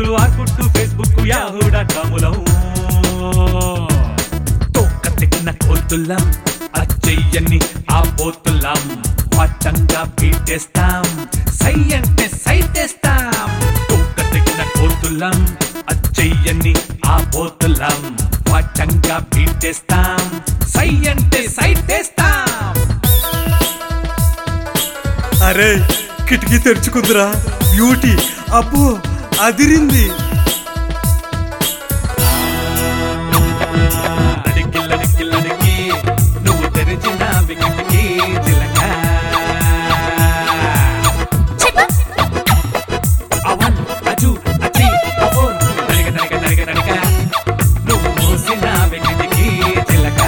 ఆర్కుట్టు Facebook Yahoo dot కాములం తోక తెగిన కోతులం అచ్చయ్యని ఆ పోతులం పట్టంగా పీటేస్తాం సై అంటే సైటేస్తాం తోక తెగిన కోతులం అచ్చయ్యని ఆ పోతులం పట్టంగా పీటేస్తాం సై అంటే సైటేస్తాం అరే కిటికీ తెరుచుకుందిరా బ్యూటీ అబ్బో అదిరింది అడిగిల్లడిగిల్లడిగి నువ్వు తెరిచిన వికెట్కి చిలక అవన్ అజు అచి అపోర్ నడిగ నడిగ నడిగ నడిగ నువ్వు మూసిన వికెట్కి చిలక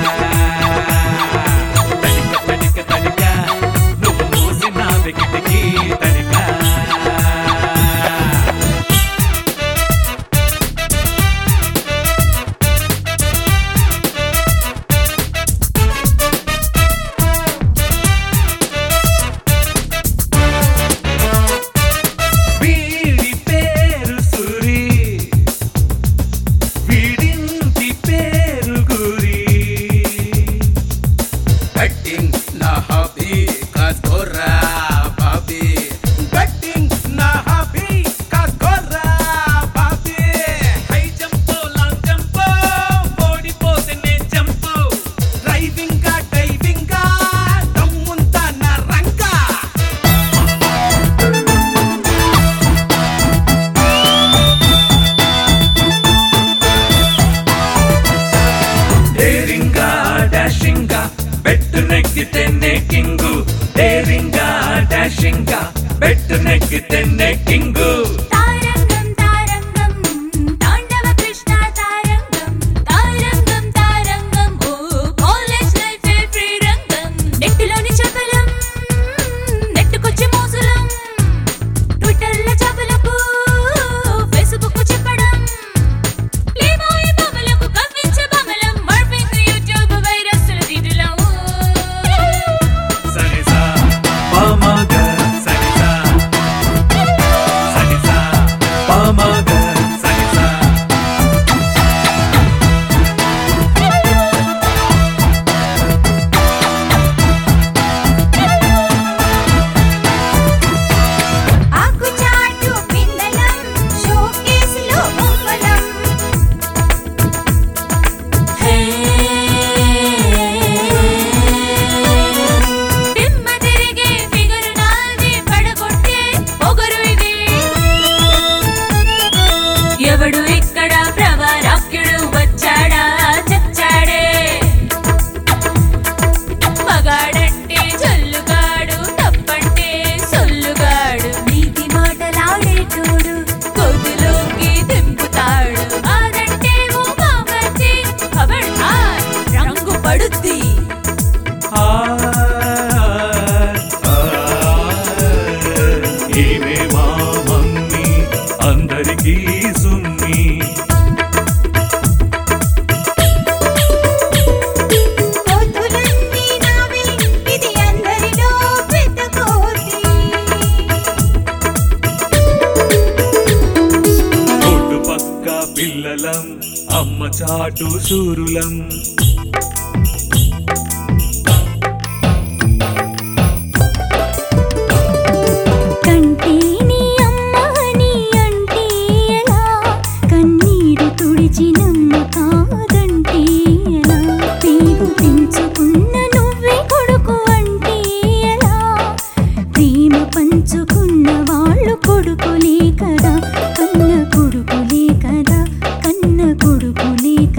తడిక తడిక తడిక నువ్వు మూసిన వికెట్కి తడిక వీడి పేరు సురి వీడింటి పేరు గురి Betting na hobby, kasgora babi. Betting na hobby, kasgora babi. High jump long jump ఓడిపోతేనే jump Driving ga, diving ga, దమ్ముంతా నా రంగా. డేరింగా డాషింగా బెట్టు నెక్కితే నెక్కింగు డేరింగా డాషింగా బెట్టు నెక్కితే నెక్కింగు తారంగం తారంగం తాండవ కృష్ణ తారంగం తారంగం తారంగం ఓ కాలేజ్ లైఫ్ ఏ ఫ్రీ రంగం నెట్టులోని చపలం నెట్టుకొచ్చి మోసలం ట్విట్టర్ల చపలకు ఫేస్బుక్ చెప్పడం ప్లేబాయ్ బొమ్మలకు కవ్వించే బొమ్మలం మర్ఫింగ్ యూట్యూబ్ వైరస్ల దీటులం సనిసా పామగ సనిసా సనిసా పామగ సనిసా ఆకు చాటు పిందలం షోకేసులో బొమ్మలం దిమ్మ తిరిగే ఫిగరు నాది పడగొట్టే పొగరు ఇది ఎవడు ఇక్కడ ప్రభరాక్యుడు వచ్చాడా చచ్చాడే మగాడంటే జల్లుగాడు తప్పంటే సొల్లుగాడు నీతి మాటలాడేటోడు గొంతులోకి దింపుతాడు అదంటే ఓ బాబర్చి ఖబర్దార్ రంగు పడుద్ది ఆ ఈమె మా మమ్మీ అందరికీ సుమ్మి కోతులన్నీ నావి ఇది అందరిలో పెద్ద కోతి రోడ్డు పక్క పిల్లలం అమ్మ చాటు సూరులం కంటేని అమ్మని అంటే ఎలా కన్నీరు తుడిచినమ్మ కాదంటే ఎలా పేరు పెంచుకున్న నువ్వే కొడుకు అంటే ఎలా ప్రేమ పంచుకున్న వాళ్ళు కొడుకులే కదా కన్న కొడుకులే కదా కన్న కొడుకులే